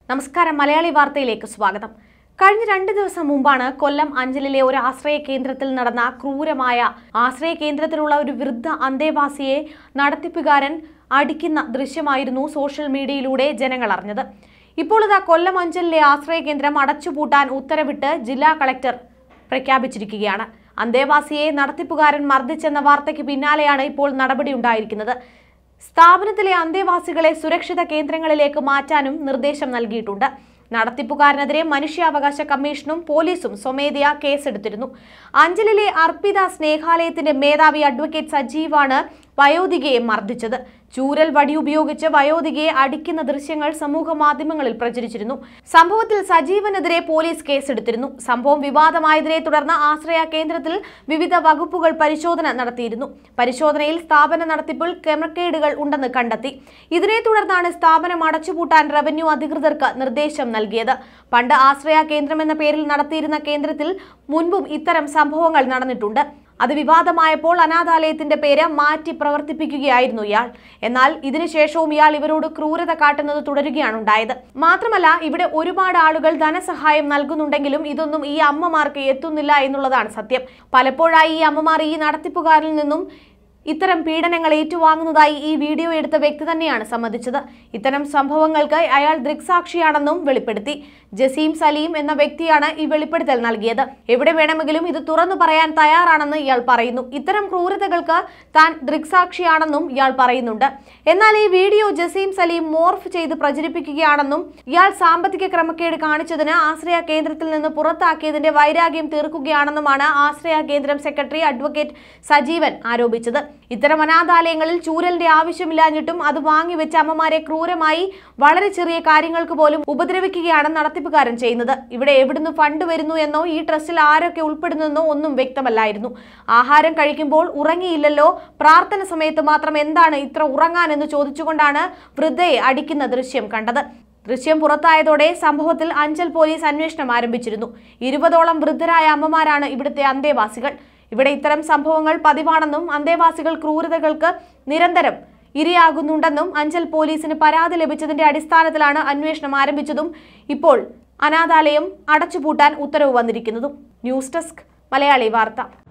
നമസ്കാരം മലയാളി വാർത്തയിലേക്ക് സ്വാഗതം കഴിഞ്ഞ രണ്ട് ദിവസം മുമ്പാണ് കൊല്ലം അഞ്ചലിലെ ഒരു ആശ്രയ കേന്ദ്രത്തിൽ നടന്ന ക്രൂരമായ ആശ്രയ കേന്ദ്രത്തിലുള്ള ഒരു വൃദ്ധ അന്തേവാസിയെ നടത്തിപ്പുകാരൻ അടിക്കുന്ന ദൃശ്യമായിരുന്നു സോഷ്യൽ മീഡിയയിലൂടെ ജനങ്ങൾ അറിഞ്ഞത് ഇപ്പോൾ ഇതാ കൊല്ലം അഞ്ചലിലെ ആശ്രയ കേന്ദ്രം അടച്ചുപൂട്ടാൻ ഉത്തരവിട്ട് ജില്ലാ കളക്ടർ പ്രഖ്യാപിച്ചിരിക്കുകയാണ് അന്തേവാസിയെ നടത്തിപ്പുകാരൻ മർദ്ദിച്ചെന്ന വാർത്തയ്ക്ക് പിന്നാലെയാണ് ഇപ്പോൾ നടപടി ഉണ്ടായിരിക്കുന്നത് സ്ഥാപനത്തിലെ അന്തേവാസികളെ സുരക്ഷിത കേന്ദ്രങ്ങളിലേക്ക് മാറ്റാനും നിർദ്ദേശം നൽകിയിട്ടുണ്ട് നടത്തിപ്പുകാരനെതിരെ മനുഷ്യാവകാശ കമ്മീഷനും പോലീസും സ്വമേധയാ കേസെടുത്തിരുന്നു അഞ്ചലിലെ അർപ്പിത സ്നേഹാലയത്തിന്റെ മേധാവി അഡ്വക്കേറ്റ് സജീവാണ് വയോധികയെ മർദ്ദിച്ചത് ചൂരൽ വടി ഉപയോഗിച്ച് വയോധികയെ അടിക്കുന്ന ദൃശ്യങ്ങൾ സമൂഹ മാധ്യമങ്ങളിൽ പ്രചരിച്ചിരുന്നു സംഭവത്തിൽ സജീവനെതിരെ പോലീസ് കേസെടുത്തിരുന്നു സംഭവം വിവാദമായതിനെ തുടർന്ന് ആശ്രയ കേന്ദ്രത്തിൽ വിവിധ വകുപ്പുകൾ പരിശോധന നടത്തിയിരുന്നു പരിശോധനയിൽ സ്ഥാപന നടത്തിപ്പിൽ ക്രമക്കേടുകൾ ഉണ്ടെന്ന് കണ്ടെത്തി ഇതിനെ തുടർന്നാണ് സ്ഥാപനം അടച്ചുപൂട്ടാൻ റവന്യൂ അധികൃതർക്ക് നിർദ്ദേശം നൽകിയത് പണ്ട് ആശ്രയ കേന്ദ്രം എന്ന പേരിൽ നടത്തിയിരുന്ന കേന്ദ്രത്തിൽ മുൻപും ഇത്തരം സംഭവങ്ങൾ നടന്നിട്ടുണ്ട് അത് വിവാദമായപ്പോൾ അനാഥാലയത്തിന്റെ പേര് മാറ്റി പ്രവർത്തിപ്പിക്കുകയായിരുന്നു ഇയാൾ എന്നാൽ ഇതിനുശേഷവും ഇയാൾ ഇവരോട് ക്രൂരത കാട്ടുന്നത് തുടരുകയാണ് ഉണ്ടായത് മാത്രമല്ല ഇവിടെ ഒരുപാട് ആളുകൾ ധനസഹായം നൽകുന്നുണ്ടെങ്കിലും ഇതൊന്നും ഈ അമ്മമാർക്ക് എത്തുന്നില്ല എന്നുള്ളതാണ് സത്യം പലപ്പോഴായി ഈ അമ്മമാർ ഈ നടത്തിപ്പുകാരിൽ നിന്നും ഇത്തരം പീഡനങ്ങൾ ഏറ്റുവാങ്ങുന്നതായി ഈ വീഡിയോ എടുത്ത വ്യക്തി തന്നെയാണ് സമ്മതിച്ചത് ഇത്തരം സംഭവങ്ങൾക്ക് അയാൾ ദൃക്സാക്ഷിയാണെന്നും വെളിപ്പെടുത്തി ജസീം സലീം എന്ന വ്യക്തിയാണ് ഈ വെളിപ്പെടുത്തൽ നൽകിയത് എവിടെ വേണമെങ്കിലും ഇത് തുറന്നു പറയാൻ തയ്യാറാണെന്ന് ഇയാൾ പറയുന്നു ഇത്തരം ക്രൂരതകൾക്ക് താൻ ദൃക്സാക്ഷിയാണെന്നും ഇയാൾ പറയുന്നുണ്ട് എന്നാൽ ഈ വീഡിയോ ജസീം സലീം മോർഫ് ചെയ്ത് പ്രചരിപ്പിക്കുകയാണെന്നും ഇയാൾ സാമ്പത്തിക ക്രമക്കേട് കാണിച്ചതിന് ആശ്രയ കേന്ദ്രത്തിൽ നിന്ന് പുറത്താക്കിയതിന്റെ വൈരാഗ്യം തീർക്കുകയാണെന്നുമാണ് ആശ്രയ കേന്ദ്രം സെക്രട്ടറി അഡ്വക്കേറ്റ് സജീവൻ ആരോപിച്ചത് ഇത്തരം അനാഥാലയങ്ങളിൽ ചൂരലിന്റെ ആവശ്യമില്ലാഞ്ഞിട്ടും അത് വാങ്ങിവെച്ച അമ്മമാരെ ക്രൂരമായി വളരെ ചെറിയ കാര്യങ്ങൾക്ക് പോലും ഉപദ്രവിക്കുകയാണ് നടത്തിപ്പുകാരൻ ചെയ്യുന്നത് ഇവിടെ എവിടുന്ന് ഫണ്ട് വരുന്നു എന്നോ ഈ ട്രസ്റ്റിൽ ആരൊക്കെ ഉൾപ്പെടുന്നെന്നോ ഒന്നും വ്യക്തമല്ലായിരുന്നു ആഹാരം കഴിക്കുമ്പോൾ ഉറങ്ങിയില്ലല്ലോ പ്രാർത്ഥന സമയത്ത് മാത്രം എന്താണ് ഇത്ര ഉറങ്ങാൻ എന്ന് ചോദിച്ചുകൊണ്ടാണ് വൃദ്ധയെ അടിക്കുന്ന ദൃശ്യം കണ്ടത് ദൃശ്യം പുറത്തായതോടെ സംഭവത്തിൽ അഞ്ചൽ പോലീസ് അന്വേഷണം ആരംഭിച്ചിരുന്നു ഇരുപതോളം വൃദ്ധരായ അമ്മമാരാണ് ഇവിടുത്തെ അന്തേവാസികൾ ഇവിടെ ഇത്തരം സംഭവങ്ങൾ പതിവാണെന്നും അന്തേവാസികൾ ക്രൂരതകൾക്ക് നിരന്തരം ഇരയാകുന്നുണ്ടെന്നും അഞ്ചൽ പോലീസിന് പരാതി ലഭിച്ചതിന്റെ അടിസ്ഥാനത്തിലാണ് അന്വേഷണം ആരംഭിച്ചതും ഇപ്പോൾ അനാഥാലയം അടച്ചുപൂട്ടാൻ ഉത്തരവ് വന്നിരിക്കുന്നതും ന്യൂസ് ഡെസ്ക് മലയാളി വാർത്ത